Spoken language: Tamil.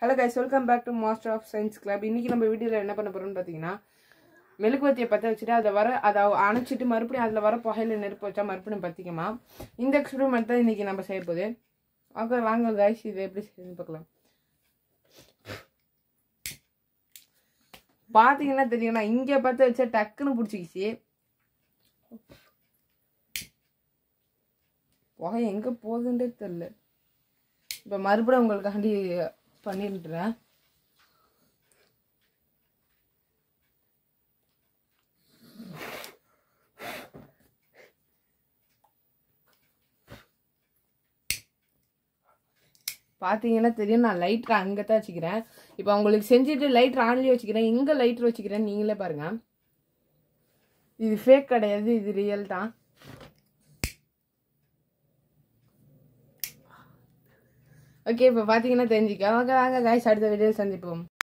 hello guys welcome back to master of science club இன்னைக்கு நம்ம வீடியோவில் என்ன பண்ண போறோம்னு பார்த்தீங்கன்னா மெழுகுவத்தியை பற்ற வச்சுட்டு அதை வர அதை அணைச்சிட்டு மறுபடியும் அதில் வர புகையில நெருப்பு வச்சா மறுபடியும் பற்றிக்குமா இந்த எக்ஸ்பெரிமெண்ட் தான் இன்னைக்கு நம்ம செய்ய போகுது ஓகே வாங்க கைஸ் இது எப்படி செய்யுதுன்னு பார்க்கலாம் பார்த்தீங்கன்னா தெரியும்னா இங்கே பார்த்து வச்சா டக்குன்னு பிடிச்சிக்கிச்சு புகை எங்கே போகுதுன்றே தெரில இப்போ மறுபடியும் உங்களுக்காண்டி பண்ணிட்டுறேன் பார்த்தீங்கன்னா தெரியும் நான் லைட்டர் அங்கே தான் வச்சுக்கிறேன் இப்போ உங்களுக்கு செஞ்சுட்டு லைட்டர் ஆன்லேயே வச்சுக்கிறேன் எங்கே லைட்டர் வச்சுக்கிறேன் நீங்களே பாருங்க இது ஃபேக் கிடையாது இது ரியல் தான் ஓகே இப்போ பார்த்தீங்கன்னா தெரிஞ்சுக்க வாங்க வாங்க காய்ஸ் அடுத்த வீடியோ சந்திப்போம்